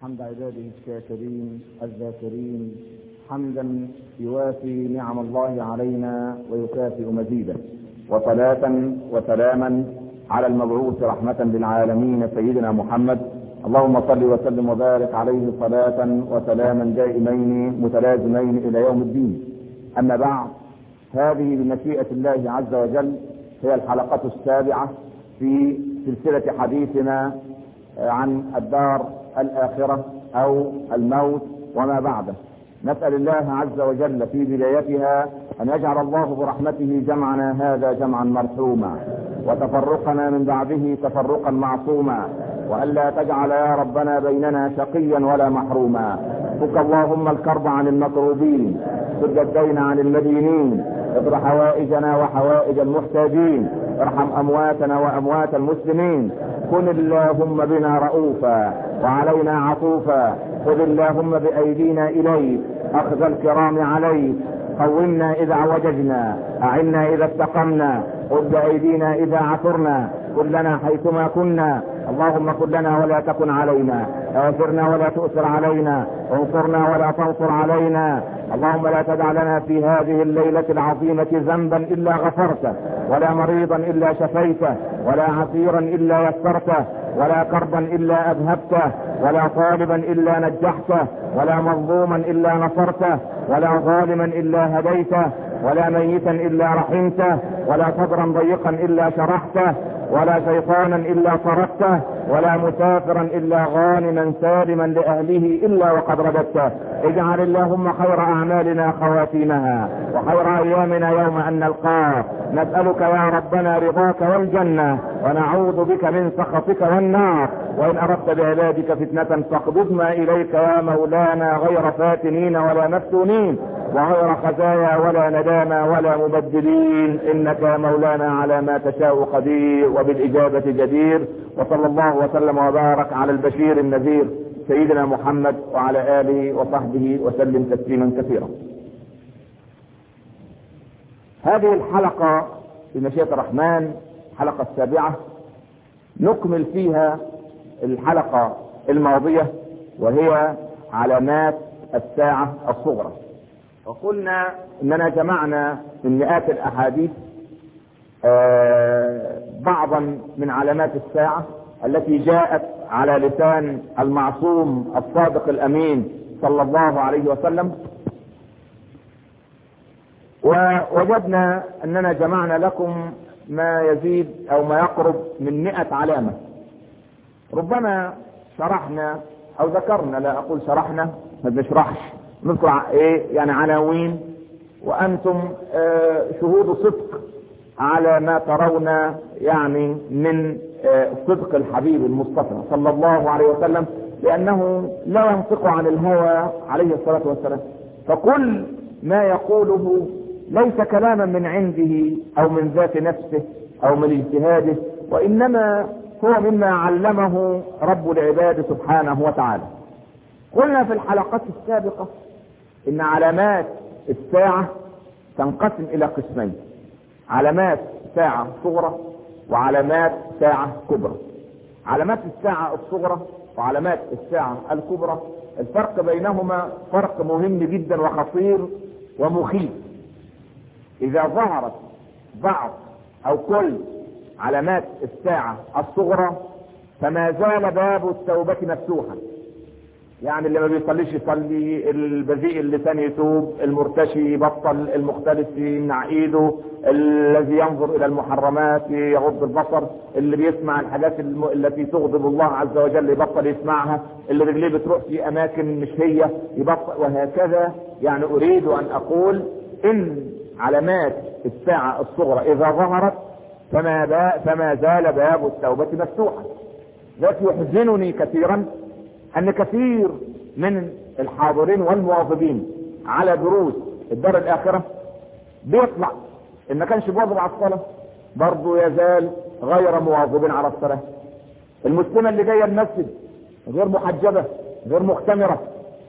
حمد عباده الشاكرين الذاكرين حمدا يوافي نعم الله علينا ويكافئ مزيده وصلاة وسلاما على المبعوث رحمة للعالمين سيدنا محمد اللهم صل وسلم وبارك عليه صلاة وسلاما دائمين متلازمين إلى يوم الدين أما بعد هذه بمشيئة الله عز وجل هي الحلقة السابعة في سلسلة حديثنا عن الدار الآخرة أو الموت وما بعده نسأل الله عز وجل في بدايتها أن يجعل الله برحمته جمعنا هذا جمعا مرحوما وتفرقنا من بعده تفرقا معصوما وألا تجعل يا ربنا بيننا شقيا ولا محروما فك اللهم الكرب عن المكروبين سد الدين عن المدينين اقض حوائجنا وحوائج المحتاجين ارحم امواتنا واموات المسلمين كن اللهم بنا رؤوفا وعلينا عطوفا خذ اللهم بايدينا اليك اخذ الكرام عليك قومنا اذا عوججنا اعنا اذا استقمنا خذ بايدينا اذا عثرنا كلنا حيثما كنا اللهم كن لنا ولا تكن علينا اغفرنا ولا تؤثر علينا انصرنا ولا تنصر علينا اللهم لا تدع لنا في هذه الليلة العظيمة ذنبا إلا غفرته ولا مريضا إلا شفيته ولا عسيرا إلا يسرته ولا كربا إلا أذهبته ولا طالبا إلا نجحته ولا مظلوما إلا نصرته ولا ظالما إلا هديته ولا ميتا إلا رحمته ولا صدرا ضيقا إلا شرحته ولا شيطانا الا طردته ولا مسافرا الا غانما سالما لاهله الا وقد رددته اجعل اللهم خير اعمالنا خواتيمها وخير ايامنا يوم ان نلقاك نسالك يا ربنا رضاك والجنه ونعوذ بك من سخطك والنار وان اردت بعبادك فتنه فاقبضنا اليك يا مولانا غير فاتنين ولا مفتونين وغير خزايا ولا ندامى ولا مبدلين انك يا مولانا على ما تشاء قدير وبالاجابه جدير وصلى الله وسلم وبارك على البشير النذير سيدنا محمد وعلى اله وصحبه وسلم تسليما كثيرا. هذه الحلقه بمشيئه الرحمن الحلقه السابعه نكمل فيها الحلقه الماضيه وهي علامات الساعه الصغرى. وقلنا اننا جمعنا من مئات الاحاديث آه بعضا من علامات الساعة التي جاءت على لسان المعصوم الصادق الامين صلى الله عليه وسلم ووجدنا اننا جمعنا لكم ما يزيد او ما يقرب من مئة علامة ربما شرحنا او ذكرنا لا اقول شرحنا ما بنشرحش نذكر ايه يعني عناوين وانتم آه شهود صدق على ما ترون يعني من آه صدق الحبيب المصطفى صلى الله عليه وسلم لانه لا ينطق عن الهوى عليه الصلاه والسلام فكل ما يقوله ليس كلاما من عنده او من ذات نفسه او من اجتهاده وانما هو مما علمه رب العباد سبحانه وتعالى قلنا في الحلقات السابقه ان علامات الساعة تنقسم الى قسمين علامات ساعة صغرى وعلامات ساعة كبرى علامات الساعة الصغرى وعلامات الساعة الكبرى الفرق بينهما فرق مهم جدا وخطير ومخيف اذا ظهرت بعض او كل علامات الساعة الصغرى فما زال باب التوبة مفتوحا يعني اللي ما بيصليش يصلي البذيء اللسان يتوب المرتشي يبطل المختلف يمنع ايده الذي ينظر الى المحرمات يغض البصر اللي بيسمع الحاجات الم... التي تغضب الله عز وجل يبطل يسمعها اللي رجليه بتروح في اماكن مش هي يبطل وهكذا يعني اريد ان اقول ان علامات الساعة الصغرى اذا ظهرت فما, با... فما زال باب التوبة مفتوحا ذات يحزنني كثيرا ان كثير من الحاضرين والمواظبين على دروس الدار الاخرة بيطلع ان ما كانش بيواظب على الصلاة برضه يزال غير مواظب على الصلاة المسلمة اللي جاية المسجد غير محجبة غير مختمرة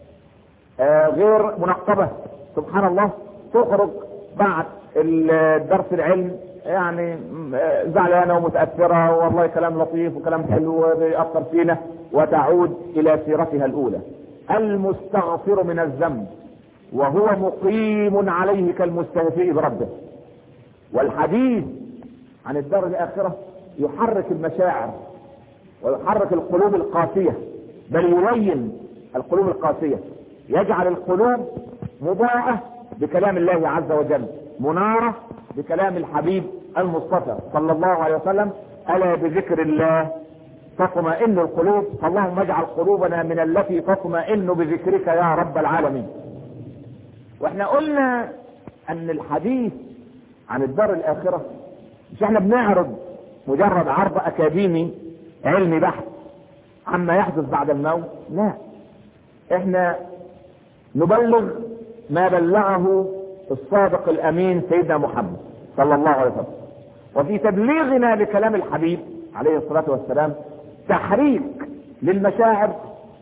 آه غير منقبة سبحان الله تخرج بعد الدرس العلم يعني زعلانه ومتاثره والله كلام لطيف وكلام حلو بيأثر فينا وتعود الى سيرتها الاولى المستغفر من الذنب وهو مقيم عليه كالمستهزئ بربه والحديث عن الدار الاخره يحرك المشاعر ويحرك القلوب القاسيه بل يلين القلوب القاسيه يجعل القلوب مضاءه بكلام الله عز وجل مناره بكلام الحبيب المصطفى صلى الله عليه وسلم الا بذكر الله تطمئن القلوب اللهم اجعل قلوبنا من التي تطمئن بذكرك يا رب العالمين واحنا قلنا ان الحديث عن الدار الاخره مش احنا بنعرض مجرد عرض اكاديمي علمي بحت عما يحدث بعد الموت لا احنا نبلغ ما بلغه الصادق الامين سيدنا محمد صلى الله عليه وسلم وفي تبليغنا لكلام الحبيب عليه الصلاه والسلام تحريك للمشاعر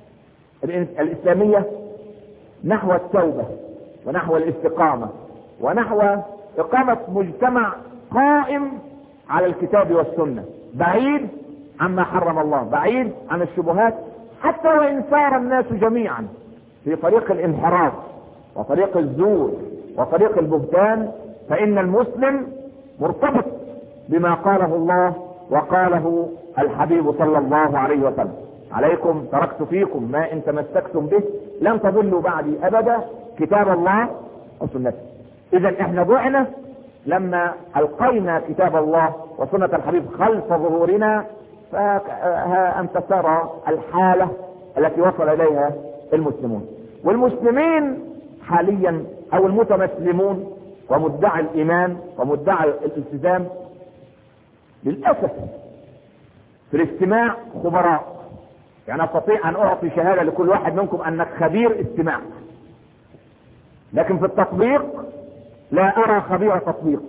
الاسلاميه نحو التوبه ونحو الاستقامه ونحو اقامه مجتمع قائم على الكتاب والسنه بعيد عما حرم الله بعيد عن الشبهات حتى وان سار الناس جميعا في طريق الانحراف وطريق الزور وطريق البهتان فان المسلم مرتبط بما قاله الله وقاله الحبيب صلى الله عليه وسلم عليكم تركت فيكم ما ان تمسكتم به لن تضلوا بعدي ابدا كتاب الله وسنته اذا احنا ضعنا لما القينا كتاب الله وسنة الحبيب خلف ظهورنا فها انت ترى الحالة التي وصل اليها المسلمون والمسلمين حاليا او المتمسلمون ومدعي الايمان ومدعي الالتزام للاسف في الاستماع خبراء يعني استطيع ان اعطي شهاده لكل واحد منكم انك خبير استماع لكن في التطبيق لا ارى خبير تطبيق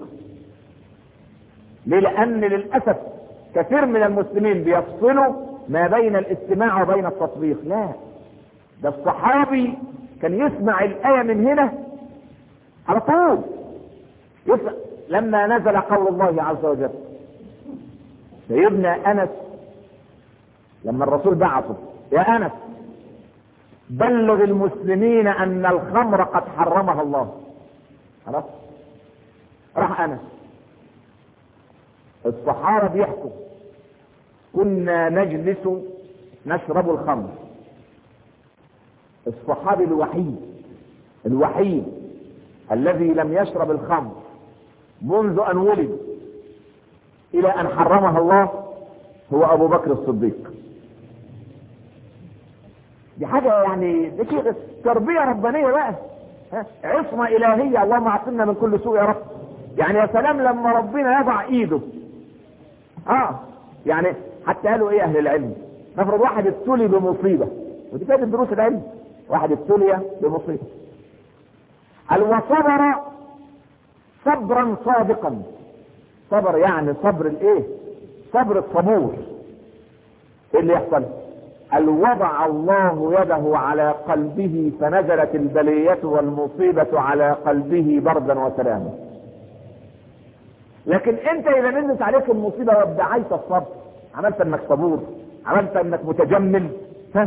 ليه لان للاسف كثير من المسلمين بيفصلوا ما بين الاستماع وبين التطبيق لا ده الصحابي كان يسمع الآية من هنا على طول يسمع لما نزل قول الله عز وجل سيدنا أنس لما الرسول بعثه يا أنس بلغ المسلمين أن الخمر قد حرمها الله خلاص راح أنس الصحابة بيحكوا كنا نجلس نشرب الخمر الصحابي الوحيد الوحيد الذي لم يشرب الخمر منذ ان ولد الى ان حرمها الله هو ابو بكر الصديق دي حاجة يعني دي شيء تربية ربانية بقى ها؟ عصمة إلهية اللهم اعصمنا من كل سوء يا رب يعني يا سلام لما ربنا يضع إيده اه يعني حتى قالوا ايه اهل العلم نفرض واحد ابتلي بمصيبه ودي كانت دروس العلم واحد ابتلي بمصيبه قال وصبر صبرا صادقا صبر يعني صبر الايه صبر الصبور ايه اللي يحصل قال وضع الله يده على قلبه فنزلت البلية والمصيبة على قلبه بردا وسلاما لكن انت اذا نزلت عليك المصيبه وادعيت الصبر عملت انك صبور عملت انك متجمل ها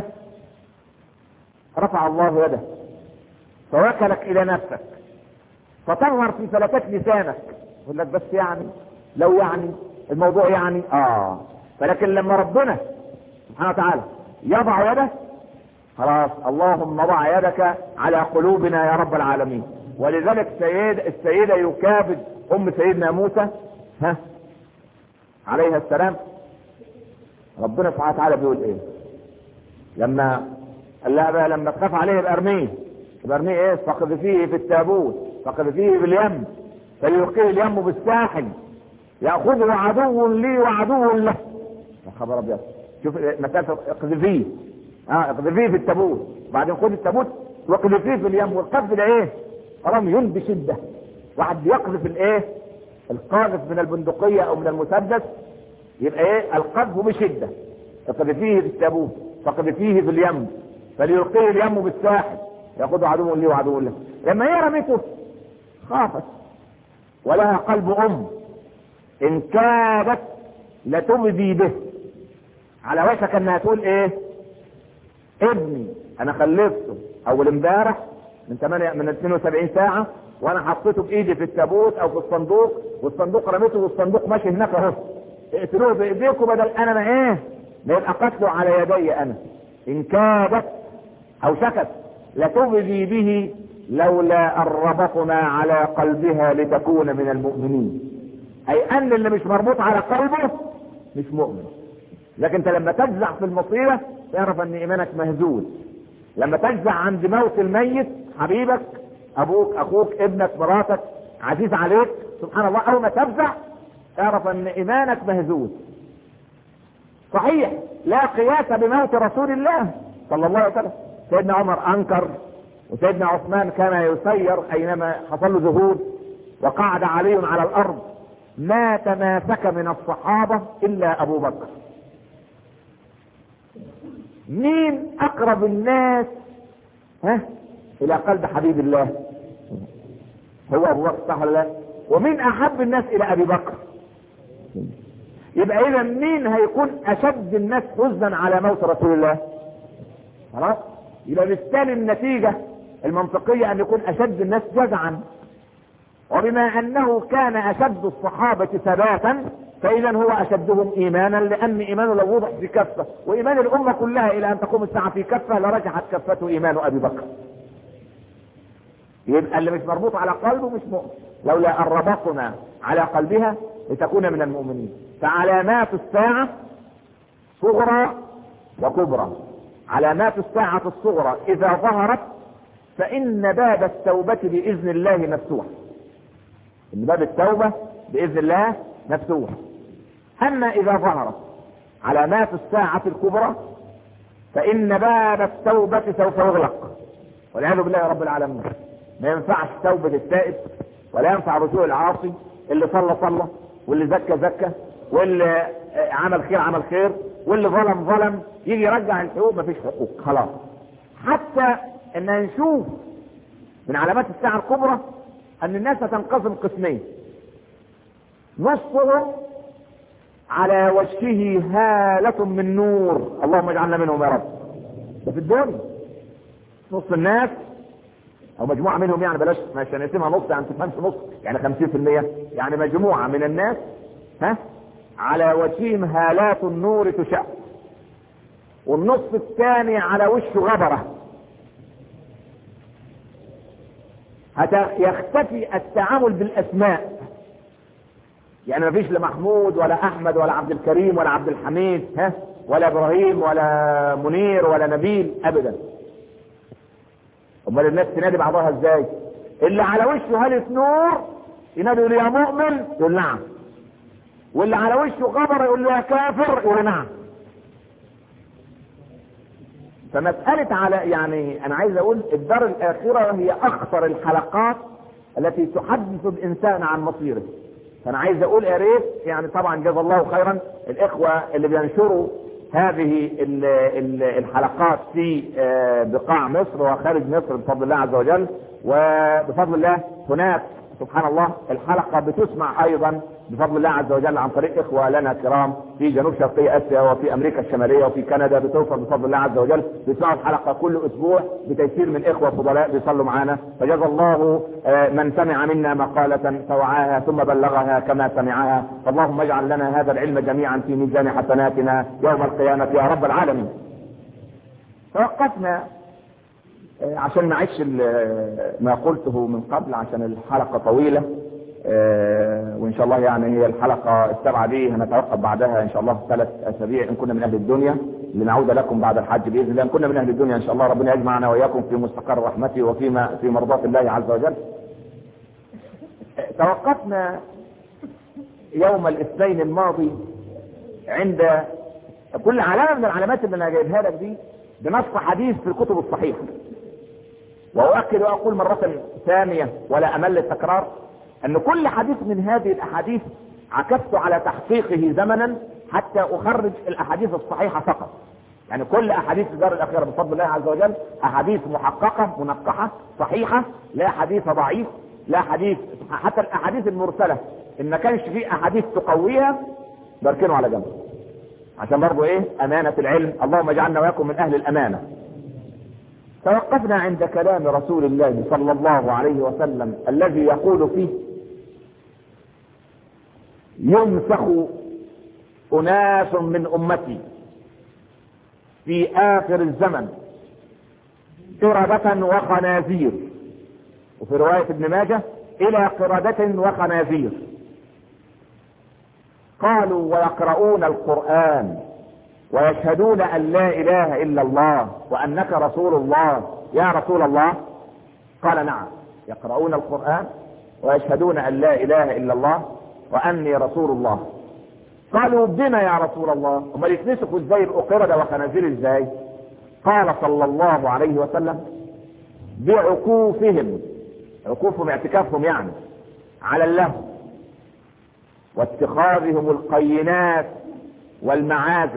رفع الله يده فوكلك الى نفسك فطور في فلكات لسانك يقول لك بس يعني لو يعني الموضوع يعني اه فلكن لما ربنا سبحانه وتعالى يضع يده خلاص اللهم ضع يدك على قلوبنا يا رب العالمين ولذلك سيد السيدة يكابد ام سيدنا موسى ها عليها السلام ربنا سبحانه وتعالى بيقول ايه لما قال لها بقى لما تخاف عليه يبقى ارميه يبقى ارميه ايه فقذفيه في التابوت فقذفيه باليم فليلقيه اليم بالساحل ياخذه عدو لي وعدو له يا خبر ابيض شوف مسافه اقذفيه اه اقذفيه في التابوت بعدين خد التابوت واقذفيه في اليم والقذف ده ايه رمي بشده واحد بيقذف الايه القاذف من البندقية او من المسدس يبقى ايه القذف بشدة فقذفيه في التابوت فقذفيه في اليم فليلقيه اليم بالساحل ياخذه عدو لي وعدو له لما هي رميته خافت ولها قلب ام ان كادت لتبدي به على وشك انها تقول ايه ابني انا خلفته اول امبارح من 8 من 72 ساعه وانا حطيته بايدي في التابوت او في الصندوق والصندوق رميته والصندوق ماشي هناك اهو اقتلوه بايديكم بدل انا ما ايه ما يبقى قتله على يدي انا ان كادت او شكت لتبدي به لولا ان ربطنا على قلبها لتكون من المؤمنين اي ان اللي مش مربوط على قلبه مش مؤمن لكن انت لما تجزع في المصيبه تعرف ان ايمانك مهزوز لما تجزع عند موت الميت حبيبك ابوك اخوك ابنك مراتك عزيز عليك سبحان الله اول ما تفزع اعرف ان ايمانك مهزوز صحيح لا قياس بموت رسول الله صلى الله عليه وسلم سيدنا عمر انكر وسيدنا عثمان كان يسير اينما حصل له ظهور وقعد علي على الارض ما تماسك من الصحابه الا ابو بكر مين اقرب الناس ها الى قلب حبيب الله هو ابو بكر صح ولا لا ومين احب الناس الى ابي بكر يبقى اذا مين هيكون اشد الناس حزنا على موت رسول الله خلاص يبقى بالتالي النتيجه المنطقيه ان يكون اشد الناس جزعا وبما انه كان اشد الصحابه ثباتا فاذا هو اشدهم ايمانا لان ايمانه لو وضع في كفه وايمان الامه كلها الى ان تقوم الساعه في كفه لرجحت كفته ايمان ابي بكر يبقى اللي مش مربوط على قلبه مش مؤمن لولا ان ربطنا على قلبها لتكون من المؤمنين فعلامات الساعه صغرى وكبرى علامات الساعه الصغرى اذا ظهرت فان باب التوبه باذن الله مفتوح ان باب التوبه باذن الله مفتوح اما اذا ظهرت علامات الساعه الكبرى فان باب التوبه سوف يغلق والعياذ بالله رب العالمين ما ينفعش توبه التائب ولا ينفع رجوع العاصي اللي صلى صلى واللي زكى زكى واللي عمل خير عمل خير واللي ظلم ظلم يجي يرجع الحقوق مفيش حقوق خلاص حتى ان نشوف من علامات الساعه الكبرى ان الناس تنقسم قسمين نصهم على وجهه هالة من نور اللهم اجعلنا منهم يا رب ده في الدنيا نص الناس او مجموعة منهم يعني بلاش مش هنقسمها نص يعني تفهمش نص يعني 50% يعني مجموعة من الناس ها على وجههم هالات النور تشع والنص الثاني على وشه غبرة حتى يختفي التعامل بالاسماء يعني ما فيش لا محمود ولا احمد ولا عبد الكريم ولا عبد الحميد ها ولا ابراهيم ولا منير ولا نبيل ابدا امال الناس تنادي بعضها ازاي اللي على وشه هالة نور ينادي يقول يا مؤمن يقول نعم واللي على وشه غبر يقول له يا كافر يقول نعم فمسألة على يعني أنا عايز أقول الدار الآخرة هي أخطر الحلقات التي تحدث الإنسان عن مصيره فأنا عايز أقول يا ريت يعني طبعا جزا الله خيرا الإخوة اللي بينشروا هذه ال ال الحلقات في بقاع مصر وخارج مصر بفضل الله عز وجل وبفضل الله هناك سبحان الله الحلقة بتسمع أيضا بفضل الله عز وجل عن طريق إخوة لنا كرام في جنوب شرقي آسيا وفي أمريكا الشمالية وفي كندا بتوصل بفضل الله عز وجل بيسمعوا الحلقة كل أسبوع بتيسير من إخوة فضلاء بيصلوا معانا فجزا الله من سمع منا مقالة فوعاها ثم بلغها كما سمعها فاللهم اجعل لنا هذا العلم جميعا في ميزان حسناتنا يوم القيامة يا رب العالمين توقفنا عشان ما اعيش ما قلته من قبل عشان الحلقة طويلة وان شاء الله يعني هي الحلقة السابعة دي هنتوقف بعدها ان شاء الله ثلاث اسابيع ان كنا من اهل الدنيا لنعود لكم بعد الحج باذن الله ان كنا من اهل الدنيا ان شاء الله ربنا يجمعنا واياكم في مستقر رحمته وفيما في مرضاة الله عز وجل توقفنا يوم الاثنين الماضي عند كل علامة من العلامات اللي انا جايبها لك دي بنص حديث في الكتب الصحيحة واؤكد واقول مرة ثانية ولا امل التكرار ان كل حديث من هذه الاحاديث عكفت على تحقيقه زمنا حتى اخرج الاحاديث الصحيحة فقط يعني كل احاديث الدار الاخيرة بفضل الله عز وجل احاديث محققة منقحة صحيحة لا حديث ضعيف لا حديث حتى الاحاديث المرسلة ان ما كانش فيه احاديث تقويها بركنه على جنب عشان برضه ايه امانة العلم اللهم اجعلنا وياكم من اهل الامانة توقفنا عند كلام رسول الله صلى الله عليه وسلم الذي يقول فيه يمسخ اناس من امتي في اخر الزمن قردة وخنازير وفي رواية ابن ماجه الى قردة وخنازير قالوا ويقرؤون القرآن ويشهدون ان لا اله الا الله وانك رسول الله يا رسول الله قال نعم يقرؤون القرآن ويشهدون ان لا اله الا الله واني رسول الله قالوا بما يا رسول الله هم يتمسكوا ازاي يبقوا قردة وخنازير ازاي قال صلى الله عليه وسلم بعكوفهم عكوفهم اعتكافهم يعني على اللهو واتخاذهم القينات والمعازف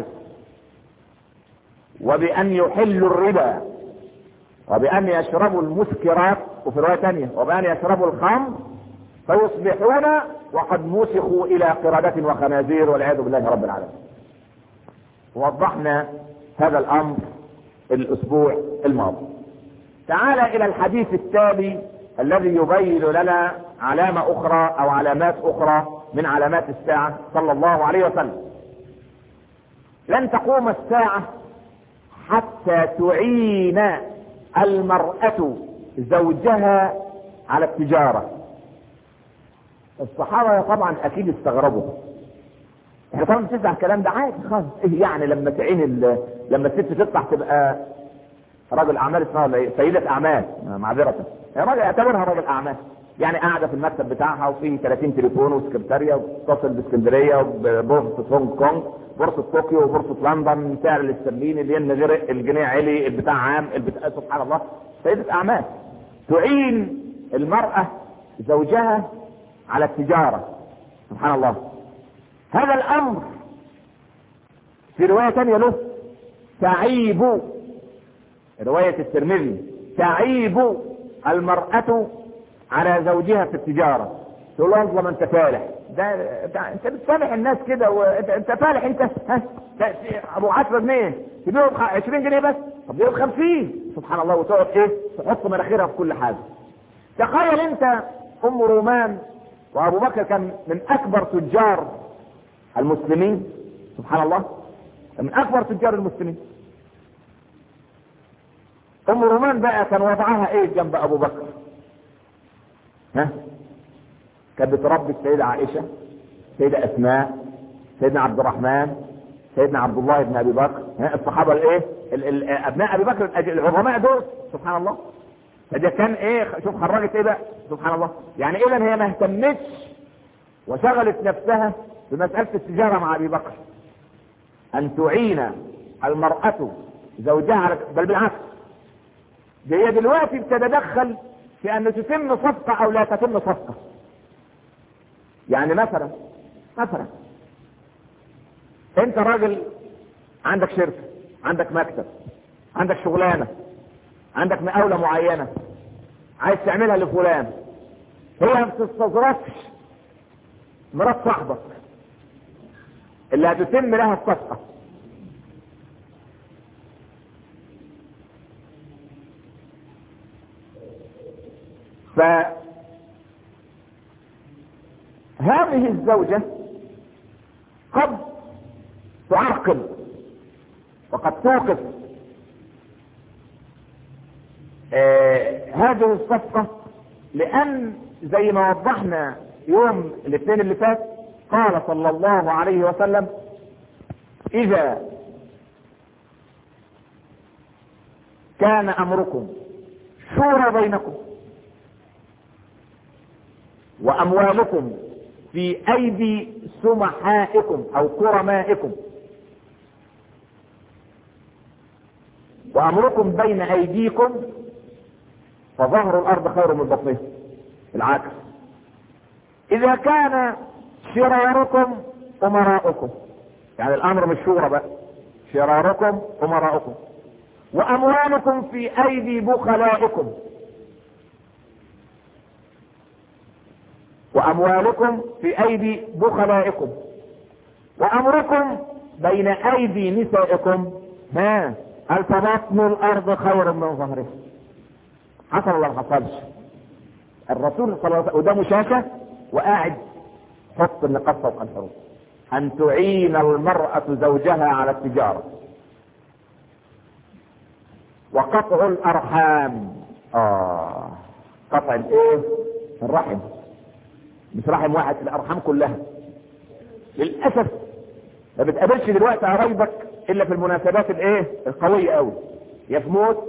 وبأن يحلوا الربا وبأن يشربوا المسكرات وفي رواية ثانية وبأن يشربوا الخمر فيصبحون وقد مسخوا إلى قردة وخنازير والعياذ بالله رب العالمين وضحنا هذا الأمر الأسبوع الماضي تعال إلى الحديث التالي الذي يبين لنا علامة أخرى أو علامات أخرى من علامات الساعة صلى الله عليه وسلم لن تقوم الساعة حتى تعين المرأة زوجها على التجارة الصحابة طبعا أكيد استغربوا احنا طبعا بتسمع الكلام ده عادي خالص ايه يعني لما تعين ال... لما الست تطلع تبقى راجل اعمال اسمها ولا ايه سيدة اعمال معذرة هي راجل اعتبرها راجل اعمال يعني قاعدة في المكتب بتاعها وفي 30 تليفون وسكرتارية وتصل باسكندرية وبورصة هونج كونج بورصة طوكيو وبورصة لندن سعر الاسترليني الين غير الجنيه علي البتاع عام البتاع سبحان الله سيدة اعمال تعين المرأة زوجها على التجارة سبحان الله هذا الامر في رواية ثانية له تعيب رواية الترمذي تعيب المرأة على زوجها في التجارة تقول له انظلم انت فالح ده انت بتسامح الناس كده وانت انت فالح انت ها ابو 10 جنيه تبيعه ب 20 جنيه بس طب يبقى ب 50 سبحان الله وتقعد ايه تحط مناخيرها في كل حاجه تخيل انت ام رومان وابو بكر كان من اكبر تجار المسلمين سبحان الله من اكبر تجار المسلمين ام رومان بقى كان وضعها ايه جنب ابو بكر ها كانت بتربي السيدة عائشة السيدة اسماء سيدنا عبد الرحمن سيدنا عبد الله بن ابي بكر ها الصحابة الايه ال- ال- ابناء ابي بكر الأج- العظماء دول سبحان الله فده كان ايه شوف خرجت ايه بقى سبحان الله يعني اذا هي ما اهتمتش وشغلت نفسها بمسألة التجارة مع ابي بكر ان تعين المرأة زوجها على بل بالعكس ده هي دلوقتي بتتدخل في ان تتم صفقة او لا تتم صفقة يعني مثلا مثلا انت راجل عندك شركة عندك مكتب عندك شغلانة عندك مقاولة معينة عايز تعملها لفلان هي ما بتستظرفش مرات صاحبك اللي هتتم لها الصفقة ف هذه الزوجة قد تعرقل وقد توقف آه هذه الصفقة لأن زي ما وضحنا يوم الاثنين اللي فات قال صلى الله عليه وسلم إذا كان أمركم شورى بينكم وأموالكم في أيدي سمحائكم أو كرمائكم وأمركم بين أيديكم فظهر الأرض خير من بطنه العكس إذا كان شراركم أمراؤكم يعني الأمر مش شورى بقى شراركم أمراؤكم وأموالكم في أيدي بخلائكم وأموالكم في أيدي بخلائكم وأمركم بين أيدي نسائكم ها قال فبطن الارض خير من ظهرها حصل ولا ما حصلش الرسول صلى الله عليه وسلم قدامه شاشه وقاعد حط النقاط فوق الحروف ان تعين المراه زوجها على التجاره وقطع الارحام اه قطع الايه الرحم مش رحم واحد الارحام كلها للاسف ما بتقابلش دلوقتي قرايبك الا في المناسبات الايه القويه قوي يا في موت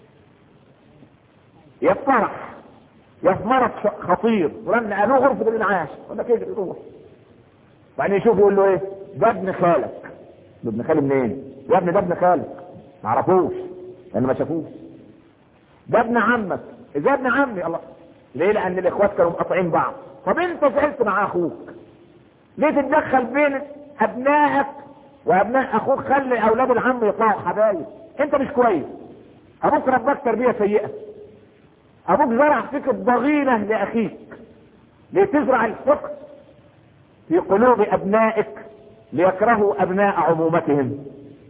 يا في فرح يا في مرض خطير فلان قالوا غرفه الانعاش يقول لك اجري روح بعدين يشوف يقول له ايه ده ابن خالك ده ابن خالي منين يا ابني ده ابن خالك ما عرفوش لان ما شافوش ده ابن عمك اذا ابن عمي الله ليه لان الاخوات كانوا مقاطعين بعض طب انت زعلت مع اخوك ليه تتدخل بين ابنائك وابناء اخوك خلي اولاد العم يطلعوا حبايب انت مش كويس ابوك رباك تربيه سيئه ابوك زرع فيك الضغينه لاخيك لتزرع الحقد في قلوب ابنائك ليكرهوا ابناء عمومتهم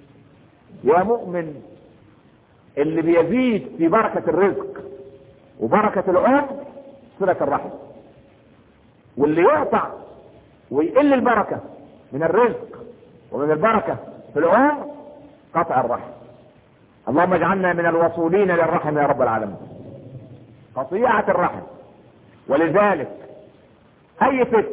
يا مؤمن اللي بيزيد في بركه الرزق وبركه العمر صله الرحم واللي يقطع ويقل البركه من الرزق ومن البركه في العمر قطع الرحم اللهم اجعلنا من الوصولين للرحم يا رب العالمين قطيعة الرحم ولذلك اي ست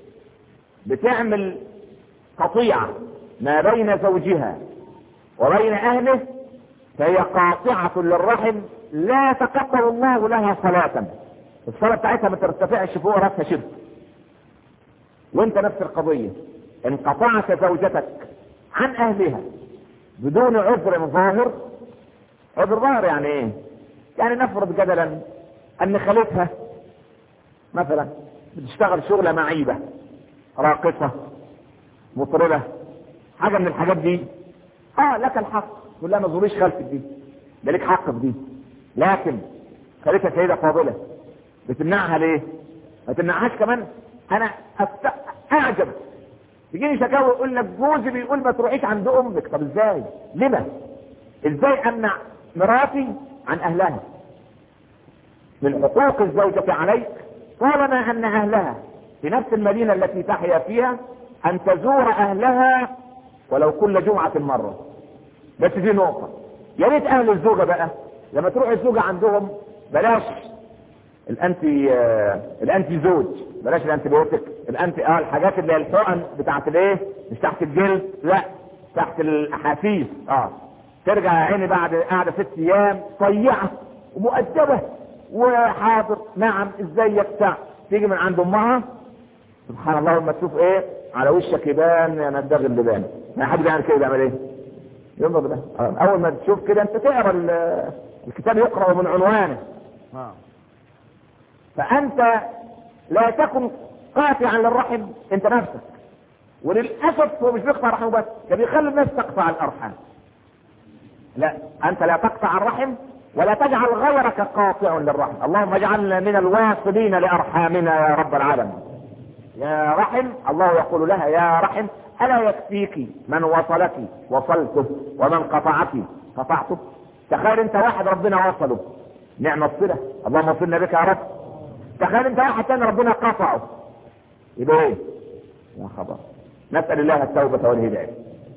بتعمل قطيعة ما بين زوجها وبين اهله فهي قاطعة للرحم لا تقبل الله لها صلاة الصلاة بتاعتها ما ترتفعش فوق راسها شبه وانت نفس القضية ان قطعت زوجتك عن اهلها بدون عذر ظاهر عذر ظاهر يعني ايه يعني نفرض جدلا ان خالتها مثلا بتشتغل شغلة معيبة راقصة مطربة حاجة من الحاجات دي اه لك الحق تقول لها ما تزوريش خالتك دي ده لك حق في دي لكن خالتها سيدة فاضلة بتمنعها ليه؟ ما تمنعهاش كمان انا أفت... اعجب يجيني شكاوى يقول لك جوزي بيقول ما تروحيش عند امك طب ازاي؟ لما؟ ازاي امنع مراتي عن اهلها؟ من حقوق الزوجة عليك طالما ان اهلها في نفس المدينة التي تحيا فيها ان تزور اهلها ولو كل جمعة مرة بس دي نقطة يا ريت اهل الزوجة بقى لما تروح الزوجة عندهم بلاش الانتي آه الانتي زوج بلاش الانتي بيوتك الانتي اه الحاجات اللي هي الحقن بتاعت الايه مش تحت الجلد لا تحت الاحاسيس اه ترجع يا عيني بعد قاعده ست ايام طيعه ومؤدبه وحاضر نعم ازيك بتاع تيجي من عند امها سبحان الله لما تشوف ايه على وشك يبان يا نداغ اللبان ما حد بيعمل كده بيعمل ايه؟ ينظر ده اول ما تشوف كده انت تقرا الكتاب يقرا من عنوانه فانت لا تكن قاطعا للرحم انت نفسك وللاسف هو مش بيقطع رحمه بس ده بيخلي الناس تقطع الارحام لا انت لا تقطع الرحم ولا تجعل غيرك قاطع للرحم اللهم اجعلنا من الواصلين لارحامنا يا رب العالمين يا رحم الله يقول لها يا رحم الا يكفيك من وصلك وصلته ومن قطعك قطعته تخيل انت واحد ربنا وصله نعم الصله اللهم وصلنا بك يا رب تخيل انت واحد تاني ربنا قطعه يبقى ايه يا خبر نسال الله التوبه والهدايه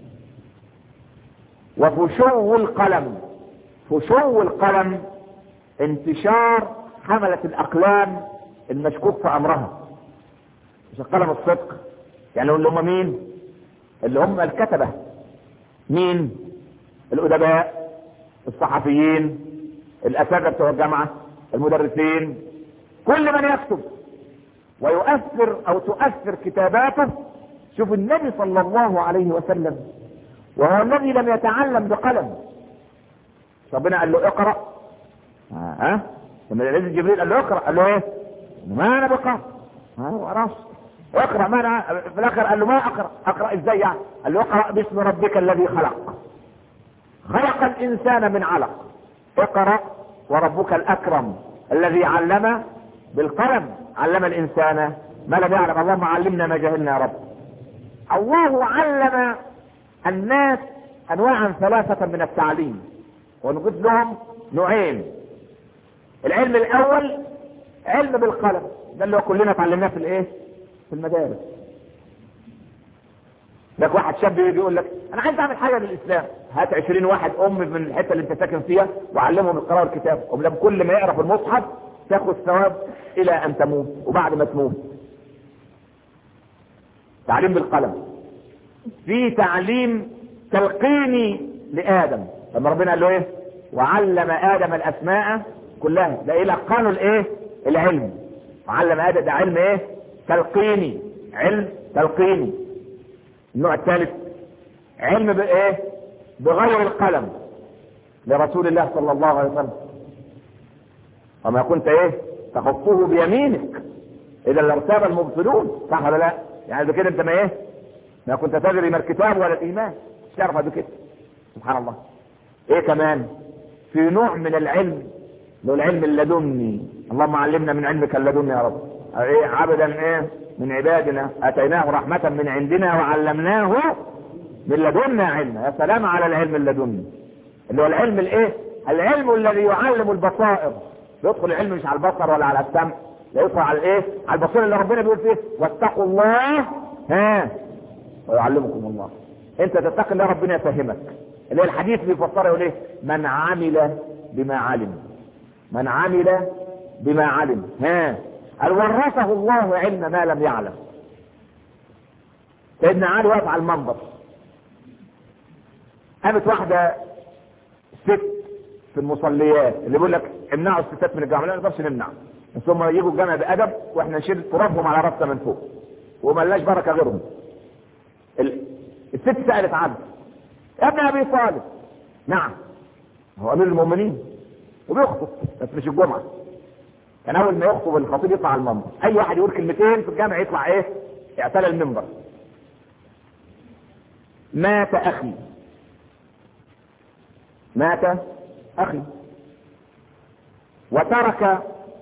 وفشو القلم فشو القلم انتشار حملة الأقلام المشكوك في أمرها مش القلم الصدق يعني اللي هم مين؟ اللي هم الكتبة مين؟ الأدباء الصحفيين الأساتذة بتوع الجامعة المدرسين كل من يكتب ويؤثر أو تؤثر كتاباته شوف النبي صلى الله عليه وسلم وهو الذي لم يتعلم بقلم ربنا قال له اقرا ها أه؟ لما نزل جبريل قال له اقرا قال له ايه؟ ما انا بقرا ما هو راس اقرا ما انا في الاخر قال له ما اقرا اقرا ازاي يعني؟ قال له اقرا باسم ربك الذي خلق خلق الانسان من علق اقرا وربك الاكرم الذي علم بالقلم علم الانسان ما لم يعلم اللهم علمنا ما جهلنا يا رب الله علم الناس انواعا ثلاثة من التعليم ونجد لهم نوعين العلم الاول علم بالقلم ده اللي هو كلنا اتعلمناه في الايه في المدارس لك واحد شاب يجي يقول لك انا عايز اعمل حاجه للاسلام هات 20 واحد ام من الحته اللي انت ساكن فيها وعلمهم القراءه والكتاب ولما كل ما يقرا في المصحف تاخذ ثواب الى ان تموت وبعد ما تموت تعليم بالقلم في تعليم تلقيني لادم لما ربنا قال له ايه وعلم ادم الاسماء كلها ده الى قانون الايه العلم وعلم ادم ده علم ايه تلقيني علم تلقيني النوع الثالث علم بايه بغير القلم لرسول الله صلى الله عليه وسلم وما كنت ايه تخطه بيمينك اذا لارتاب المبطلون صح ولا لا يعني بكده انت ما ايه ما كنت تدري ما الكتاب ولا الايمان مش تعرف بكده سبحان الله ايه كمان في نوع من العلم له العلم اللدني اللهم علمنا من علمك اللدني يا رب ايه عبدا ايه من عبادنا اتيناه رحمة من عندنا وعلمناه من لدنا علما يا سلام على العلم اللدني اللي هو العلم الايه العلم الذي يعلم البصائر يدخل العلم مش على البصر ولا على السمع لا يدخل على الايه على البصير اللي ربنا بيقول فيه واتقوا الله ها ويعلمكم الله انت تتقي الله ربنا يفهمك اللي هو الحديث بيفسره يقول ايه من عمل بما علم من عمل بما علم ها قال ورثه الله علم ما لم يعلم سيدنا علي واقف على المنبر قامت واحدة ست في المصليات اللي بيقول لك امنعوا الستات من الجامعة لا نقدرش نمنع بس هم يجوا الجامع بأدب واحنا نشيل ترابهم على راسنا من فوق وملاش بركة غيرهم ال... الست سألت عبد يا ابن ابي طالب نعم هو امير المؤمنين وبيخطب بس مش الجمعه كان اول ما يخطب الخطيب يطلع على المنبر اي واحد يقول كلمتين في الجامع يطلع ايه اعتلى المنبر مات اخي مات اخي وترك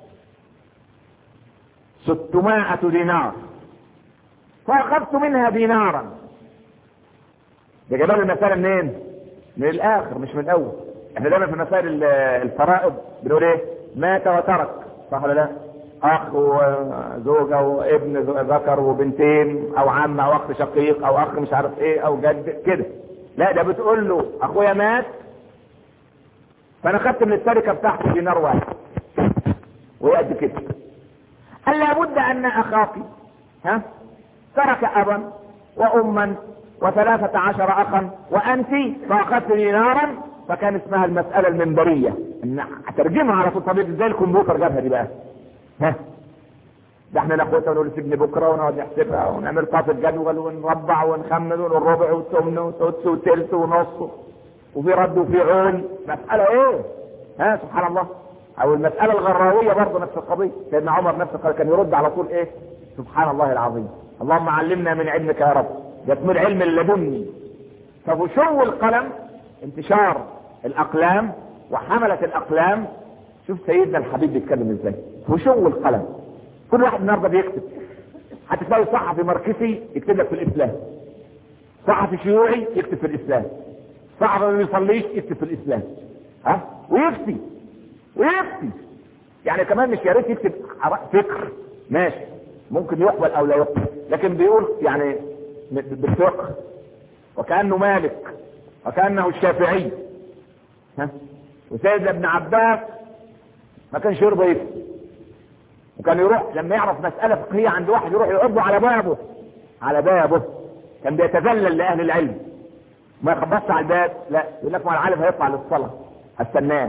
ستمائة دينار فاخذت منها دينارا ده جبال المسألة منين من الاخر مش من الاول احنا دايما في مسائل الفرائض بنقول ايه مات وترك صح ولا لا اخ وزوجة وابن ذكر وبنتين او عم او اخ شقيق او اخ مش عارف ايه او جد كده لا ده بتقول له اخويا مات فانا خدت من التركه بتاعته دينار واحد وقد كده قال لابد ان اخاك ها ترك ابا واما وثلاثة عشر اخا وانت فاخذت دينارا فكان اسمها المسألة المنبرية ان اترجمها على طول طبيب ازاي الكمبيوتر جابها دي بقى ها ده احنا ناخدها ونقول سجن بكره ونقعد نحسبها ونعمل قاطع جدول ونربع ونخمن ونقول ربع وثمن وسدس وثلث ونص وفي رد وفي عون مسألة ايه ها سبحان الله او المسألة الغراوية برضه نفس القضية سيدنا عمر نفس القضية كان يرد على طول ايه سبحان الله العظيم اللهم علمنا من علمك يا رب ده اسمه العلم اللدني ففشو القلم انتشار الاقلام وحملة الاقلام شوف سيدنا الحبيب بيتكلم ازاي فشو القلم كل واحد النهارده بيكتب هتلاقي صحفي ماركسي يكتب لك في الاسلام صحفي شيوعي يكتب في الاسلام صحفي ما بيصليش يكتب في الاسلام ها ويفتي ويفتي يعني كمان مش يا ريت يكتب فكر ماشي ممكن يقبل او لا يقبل لكن بيقول يعني بالفقه وكانه مالك وكانه الشافعي ها وسيدنا ابن عباس ما كانش يرضى يفتي وكان يروح لما يعرف مسألة فقهية عند واحد يروح يقبضه على بابه على بابه كان بيتذلل لأهل العلم ما يخبطش على الباب لا يقول لك ما العالم هيطلع للصلاة استناه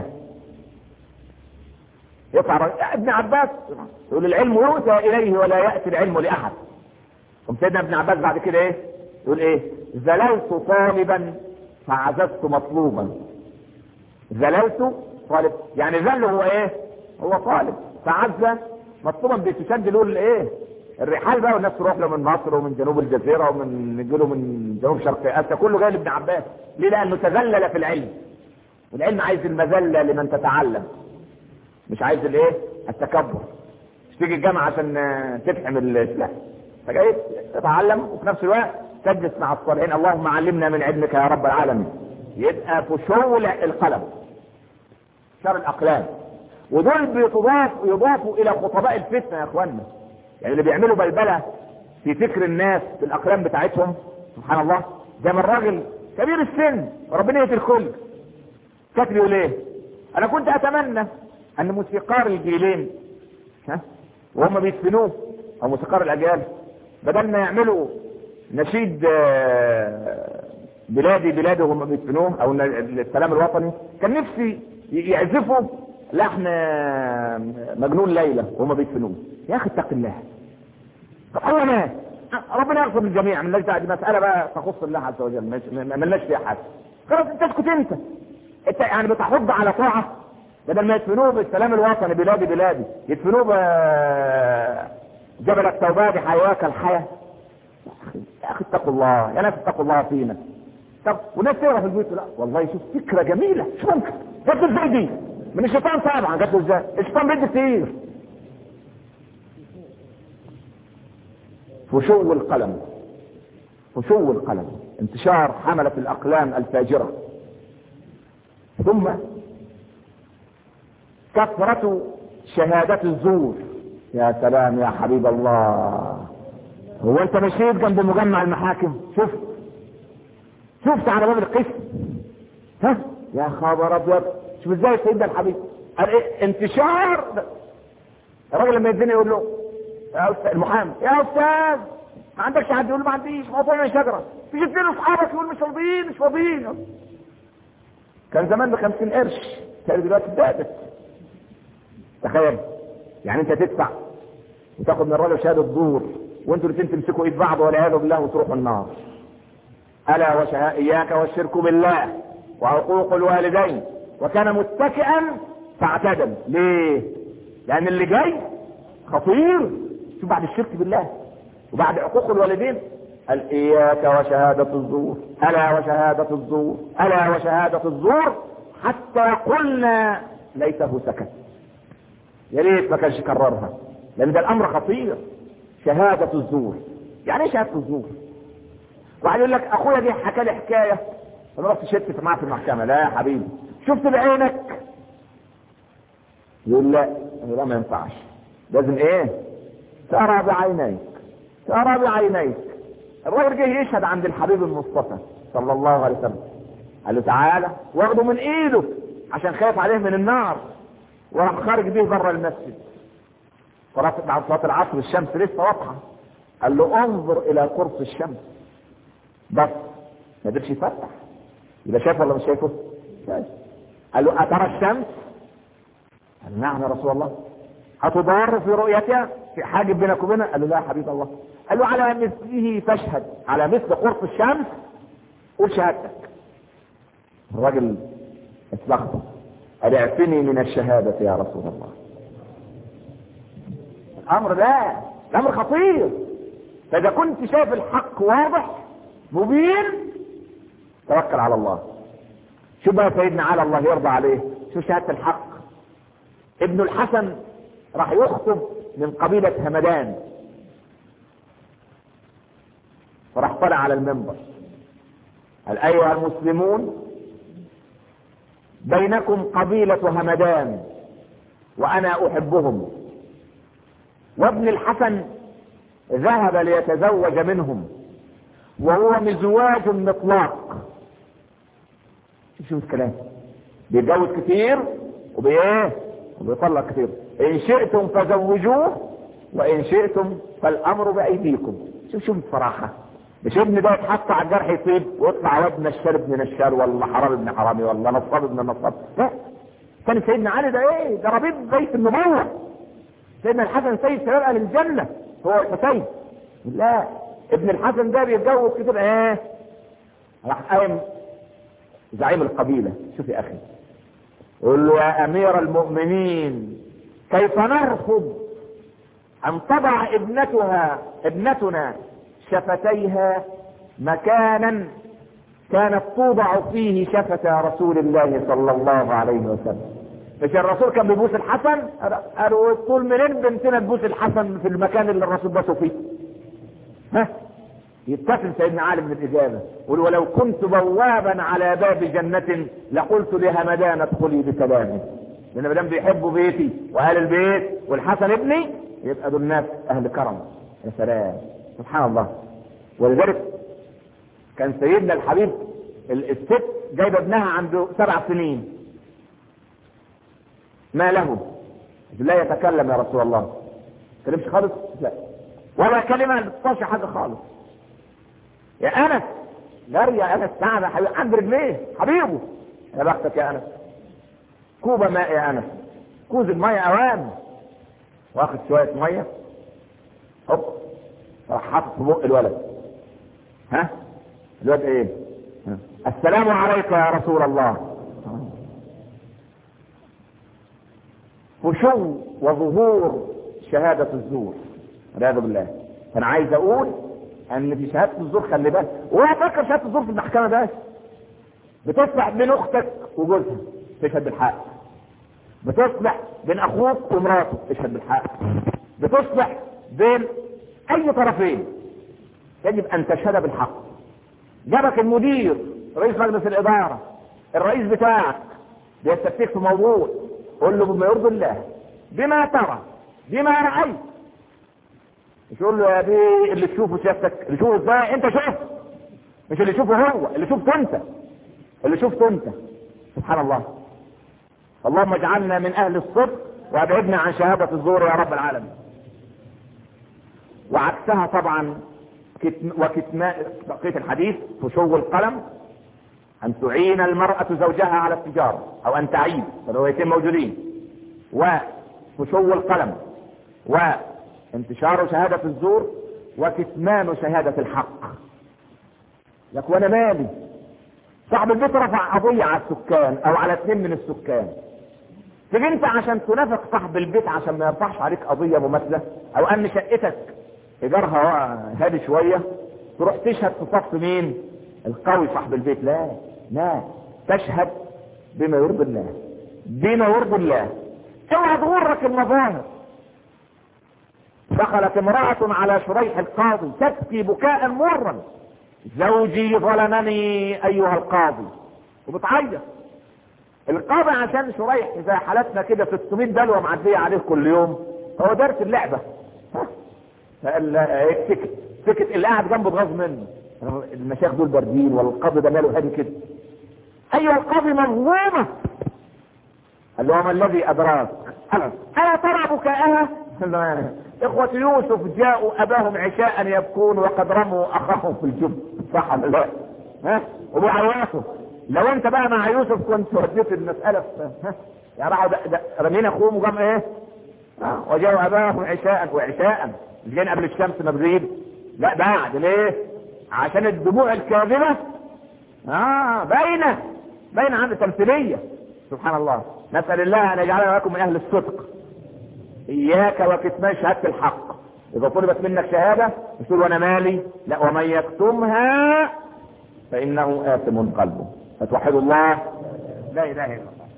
يطلع ابن عباس يقول العلم يؤتى إليه ولا يأتي العلم لأحد قام سيدنا ابن عباس بعد كده ايه يقول ايه زللت طالبا فعززت مطلوبا زللت طالب يعني ذل هو ايه هو طالب فعز مطلوبا بتشد له الايه الرحال بقى والناس تروح له من مصر ومن جنوب الجزيره ومن يجي له من جنوب شرق اسيا كله جاي لابن عباس ليه لانه تذلل في العلم والعلم عايز المذله لمن تتعلم مش عايز الايه التكبر مش تيجي الجامعه عشان تفهم الاسلام فجاي تتعلم وفي نفس الوقت تجلس مع الصالحين اللهم علمنا من علمك يا رب العالمين يبقى فشول القلم شر الاقلام ودول بيضاف يضافوا الى خطباء الفتنه يا اخوانا يعني اللي بيعملوا بلبله في فكر الناس في الاقلام بتاعتهم سبحان الله زي ما الراجل كبير السن ربنا يهدي الكل كاتب يقول ايه انا كنت اتمنى ان موسيقار الجيلين ها وهم بيدفنوه او موسيقار الاجيال بدل ما يعملوا نشيد آه، بلادي بلادي وهم بيدفنوه او السلام الوطني كان نفسي يعزفوا لحن آه، مجنون ليلى وهم بيدفنوه يا اخي اتق الله طب الله ما ربنا يغفر للجميع من دعوه دي مساله بقى تخص الله عز وجل مش- ما ملناش فيها حاجه خلاص انت اسكت انت انت يعني بتحض على طاعه بدل ما يدفنوه بالسلام الوطني بلادي بلادي يدفنوه ب جبل التوباد حيواك الحياه يا اخي اتقوا الله يا ناس اتقوا الله فينا طب وناس تقرا في البيوت لا والله شوف فكره جميله مش ممكن جت ازاي دي من الشيطان طبعا جت ازاي الشيطان بيدي كتير فشو القلم فشو القلم انتشار حملة الأقلام الفاجرة ثم كثرة شهادة الزور يا سلام يا حبيب الله هو انت مشيت جنب مجمع المحاكم شفت شفت على باب القسم ها يا خبر ابيض شوف ازاي سيدنا الحبيب قال ايه انتشار الراجل لما يديني يقول له يا استاذ المحامي يا استاذ ما عندكش حد يقول له ما عنديش موضوع من شجره تيجي اثنين اصحابك يقول مش فاضيين مش فاضيين كان زمان ب 50 قرش كان دلوقتي اتزادت تخيل يعني انت تدفع وتاخد من الراجل شهاده دور وانتوا الاثنين تمسكوا ايد بعض والعياذ بالله وتروحوا النار الا وشها اياك والشرك بالله وعقوق الوالدين وكان متكئا فاعتدل ليه لان اللي جاي خطير شوف بعد الشرك بالله وبعد عقوق الوالدين قال اياك وشهادة الزور الا وشهادة الزور الا وشهادة الزور حتى قلنا ليته سكت يا ريت ما كانش كررها لان ده الامر خطير شهادة الزور يعني ايه شهادة الزور واحد يقول لك اخويا دي حكى لي حكايه انا رحت شدت معاه في المحكمه لا يا حبيبي شفت بعينك يقول لا لا ما ينفعش لازم ايه ترى بعينيك ترى بعينيك الراجل جه يشهد عند الحبيب المصطفى صلى الله عليه وسلم قال له تعالى واخده من ايده عشان خايف عليه من النار وراح خارج بيه بره المسجد صلاة بعد صلاة العصر الشمس لسه واضحة قال له انظر الى قرص الشمس بس ما قدرش يفتح يبقى شايف ولا مش شايفه؟ شايف قال له اترى الشمس؟ قال نعم يا رسول الله أتضار في رؤيتها في حاجب بينك وبينها قال له لا يا حبيب الله قال له على مثله فاشهد على مثل قرص الشمس قول شهادتك الراجل اتلخبط قال اعفني من الشهادة يا رسول الله الأمر لا الأمر خطير فإذا كنت شايف الحق واضح مبين توكل على الله شو بقى سيدنا على الله يرضى عليه شو شهادة الحق ابن الحسن راح يخطب من قبيلة همدان فراح طلع على المنبر قال أيها المسلمون بينكم قبيلة همدان وأنا أحبهم وابن الحسن ذهب ليتزوج منهم وهو مزواج مطلاق شوف الكلام بيتجوز كتير وبايه وبيطلق كتير ان شئتم فزوجوه وان شئتم فالامر بايديكم شوف شوف الصراحه مش ابن ده يتحط على الجرح يطيب ويطلع واد نشار ابن نشار ولا حرام ابن حرامي ولا نصاب ابن نصاب لا كان سيدنا علي ده ايه ده ربيب بيت النبوه سيدنا الحسن سيد شباب اهل الجنه هو الحسين لا ابن الحسن ده بيتجوز كتير ايه راح قايم زعيم القبيله شوف يا اخي يقول له يا امير المؤمنين كيف نرفض ان تضع ابنتها ابنتنا شفتيها مكانا كانت توضع فيه شفة رسول الله صلى الله عليه وسلم مش الرسول كان بيبوس الحسن قالوا طول منين بنتنا تبوس الحسن في المكان اللي الرسول باسه فيه ها يتسم سيدنا علي من الاجابه يقول ولو كنت بوابا على باب جنه لقلت لهمدان ادخلي بكلامي لان ما دام بيحبوا بيتي واهل البيت والحسن ابني يبقى دول ناس اهل كرم يا سلام سبحان الله ولذلك كان سيدنا الحبيب الست جايبه ابنها عنده سبع سنين ما له لا يتكلم يا رسول الله كلمش خالص لا ولا كلمه ما بتطلعش حاجه خالص يا انس جري يا انس تعال يا حبيبي عند رجليه حبيبه يا بختك يا انس كوبا ماء يا انس كوز الميه اوام واخد شويه ميه هوب راح حاطط في بق الولد ها الولد ايه ها؟ السلام عليك يا رسول الله فشو وظهور شهادة الزور والعياذ بالله فأنا عايز أقول أن في شهادة الزور خلي بالك ولا فكر شهادة الزور في المحكمة بس بتصبح بين أختك وجوزها تشهد بالحق بتصبح بين أخوك ومراته تشهد بالحق بتصبح بين أي طرفين يجب أن تشهد بالحق جابك المدير رئيس مجلس الإدارة الرئيس بتاعك بيستفتيك في موضوع قول له بما يرضي الله بما ترى بما رأيت مش يقول له يا بيه اللي تشوفه سيادتك اللي تشوفه ازاي انت شفت مش اللي تشوفه هو اللي شفته انت اللي شفته انت سبحان الله اللهم اجعلنا من اهل الصدق وابعدنا عن شهادة الزور يا رب العالمين وعكسها طبعا كتم وكتماء بقية الحديث فشو القلم ان تعين المرأة زوجها على التجارة او ان تعيد الروايتين موجودين وفشو القلم وانتشار شهادة الزور وكتمان شهادة الحق لك وانا مالي صاحب البيت رفع قضية على السكان او على اثنين من السكان تيجي انت عشان تنافق صاحب البيت عشان ما يرفعش عليك قضية مماثلة او ان شقتك ايجارها هادي شوية تروح تشهد في صف مين القوي صاحب البيت لا لا تشهد بما يرضي الله بما يرضي الله اوعى تغرك المظاهر دخلت امرأة على شريح القاضي تبكي بكاء مرا زوجي ظلمني ايها القاضي وبتعيط القاضي عشان شريح زي حالتنا كده 600 دلوه معديه عليه كل يوم هو دارس اللعبه ها فقال ايه سكت سكت اللي قاعد جنبه اتغاظ منه المشايخ دول باردين والقاضي ده ماله هادي كده ايها القاضي مظلومه قال له وما الذي ادراك انا الا ترى بكاءها اخوة يوسف جاءوا اباهم عشاء يبكون وقد رموا اخاهم في الجب صح ولا لا؟ ها وبعواته لو انت بقى مع يوسف كنت وديت المسألة في ها يا راحوا رمينا اخوهم وجم ايه؟ ها وجاءوا اباهم عشاء وعشاء مش جايين قبل الشمس مغرب لا بعد ليه؟ عشان الدموع الكاذبة اه باينة باينة عند تمثيلية سبحان الله نسأل الله ان يجعلنا لكم من اهل الصدق اياك وكتمان شهادة الحق اذا طلبت منك شهادة تقول وانا مالي لا ومن يكتمها فانه آثم قلبه فتوحد الله لا اله الا الله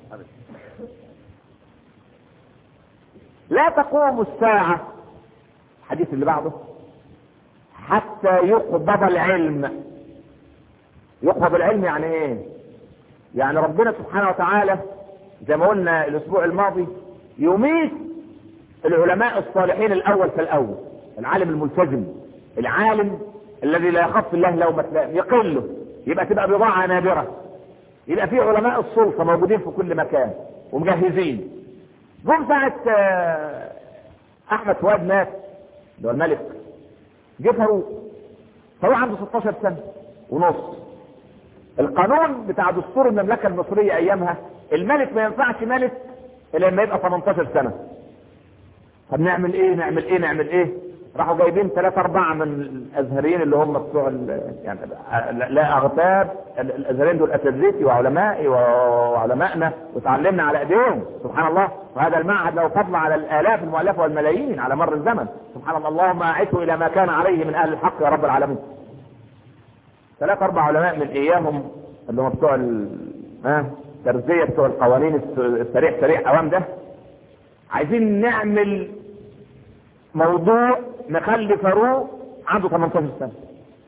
لا تقوم الساعة الحديث اللي بعده حتى يقبض العلم يقبض العلم يعني ايه يعني ربنا سبحانه وتعالى زي ما قلنا الاسبوع الماضي يميت العلماء الصالحين الاول فالاول العالم الملتزم العالم الذي لا يخاف الله لومة لائم يقله يبقى تبقى بضاعة نادرة يبقى في علماء السلطة موجودين في كل مكان ومجهزين جم ساعة احمد فؤاد مات اللي هو الملك جه فاروق فاروق عنده 16 سنة ونص القانون بتاع دستور المملكة المصرية ايامها الملك ما ينفعش ملك الا لما يبقى 18 سنة طب نعمل ايه نعمل ايه نعمل ايه راحوا جايبين ثلاثة أربعة من الأزهريين اللي هم بتوع يعني لا أغتاب الأزهريين دول أساتذتي وعلمائي وعلمائنا وتعلمنا على إيديهم سبحان الله وهذا المعهد له فضل على الآلاف المؤلفة والملايين على مر الزمن سبحان الله اللهم أعده إلى ما كان عليه من أهل الحق يا رب العالمين ثلاثة أربع علماء من إياهم اللي هم بتوع ها ترزية بتوع القوانين السريع سريع أوام ده عايزين نعمل موضوع نخلي فاروق عنده 18 سنة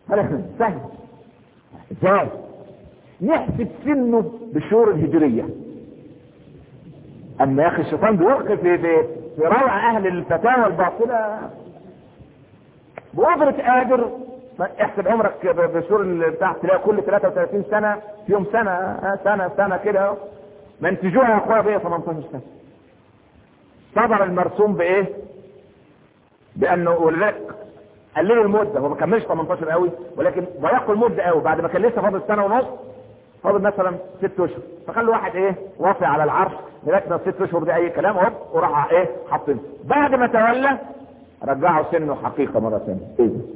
هذا سهل ازاي نحسب سنه بالشهور الهجريه اما يا اخي الشيطان بيوقف في في في روع اهل الفتاوى الباطله بقدرة قادر احسب عمرك بالشهور اللي بتاع تلاقي كل 33 سنة فيهم سنة آه، سنة سنة كده منتجوها يا اخويا بيه 18 سنة صدر المرسوم بايه؟ بانه ولذلك قللوا المدة هو ما كملش 18 قوي ولكن ضيقوا المدة قوي بعد ما كان لسه فاضل سنة ونص فاضل مثلا ست اشهر فخلوا واحد ايه واقف على العرش لغايه ما الست اشهر دي اي كلام هوب وراح ايه حاطينه بعد ما تولى رجعوا سنه حقيقه مره ثانيه ايه ده؟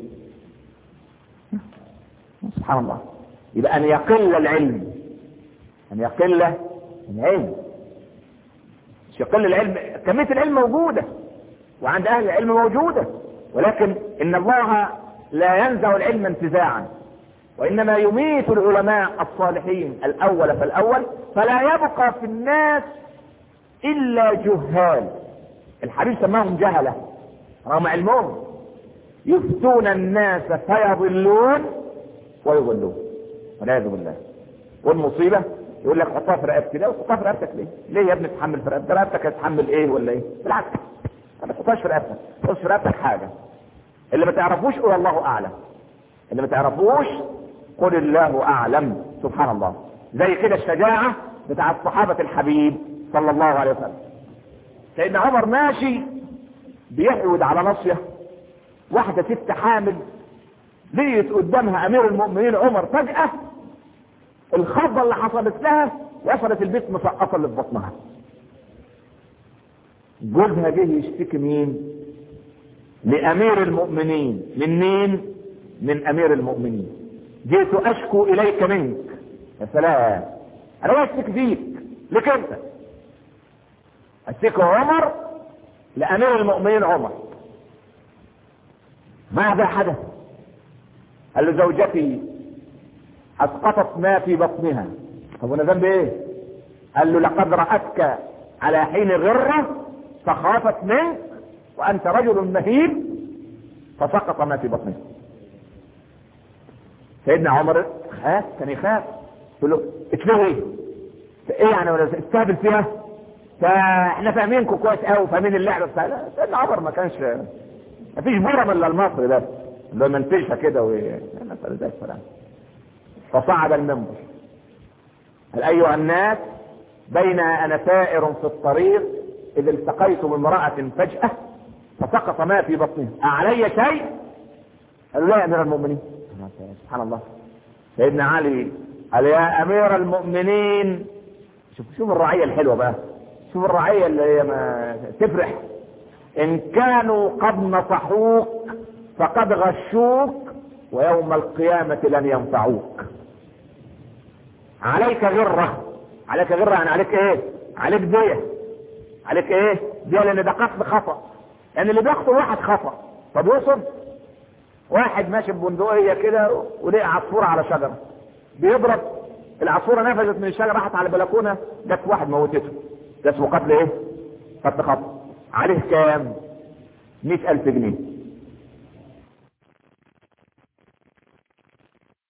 سبحان الله يبقى ان يقل العلم ان يقل العلم مش يقل العلم كميه العلم موجوده وعند اهل العلم موجوده ولكن ان الله لا ينزع العلم انتزاعا وانما يميت العلماء الصالحين الاول فالاول فلا يبقى في الناس الا جهال الحبيب سماهم جهله رغم علمهم يفتون الناس فيضلون ويضلون والعياذ بالله والمصيبه يقول لك حطها في رقبتي لا حطها في رقبتك ليه؟ ليه يا ابني تحمل في رقبتك؟ رقبتك هتحمل ايه ولا ايه؟ بالعكس ما تحطهاش في رقبتك، ما تحطش في رقبتك حاجه. اللي ما تعرفوش قول الله اعلم. اللي ما تعرفوش قل الله اعلم سبحان الله. زي كده الشجاعه بتاعت صحابه الحبيب صلى الله عليه وسلم. سيدنا عمر ماشي بيحود على ناصيه واحده ست حامل لقيت قدامها امير المؤمنين عمر فجاه الخضه اللي حصلت لها وصلت البيت مسقطه اللي في بطنها جوزها جه يشتكي مين لامير المؤمنين من مين من امير المؤمنين جئت اشكو اليك منك يا سلام انا ما اشتكي فيك لك انت اشتكي عمر لامير المؤمنين عمر ماذا حدث قال له زوجتي اسقطت ما في بطنها طب وانا ذنبي ايه قال له لقد رأتك على حين غرة فخافت منك وانت رجل مهيب فسقط ما في بطنها سيدنا عمر خاف كان يخاف يقول له اتلغي ايه ايه يعني ولا استهبل فيها فاحنا فاهمينكم كويس قوي فاهمين اللعبه بتاع لا سيدنا عمر ما كانش ما فيش برم الا المصري ده اللي هو منتجها كده و نسال ذلك السلام فصعد المنبر قال ايها الناس بين انا سائر في الطريق اذ التقيت بامراه فجاه فسقط ما في بطنها اعلي شيء قال لا يا امير المؤمنين سبحان الله سيدنا علي قال يا امير المؤمنين شوف شوف الرعيه الحلوه بقى شوف الرعيه اللي هي ما تفرح ان كانوا قد نصحوك فقد غشوك ويوم القيامة لن ينفعوك عليك غرة عليك غرة يعني عليك ايه عليك دية عليك ايه دية لان ده قتل خطأ يعني اللي بيقتل واحد خطأ طب يوصل واحد ماشي ببندقية كده ولقى عصفورة على شجرة بيضرب العصفورة نفذت من الشجرة راحت على البلكونة جت واحد موتته ده اسمه قتل ايه قتل خطأ عليه كام مئة ألف جنيه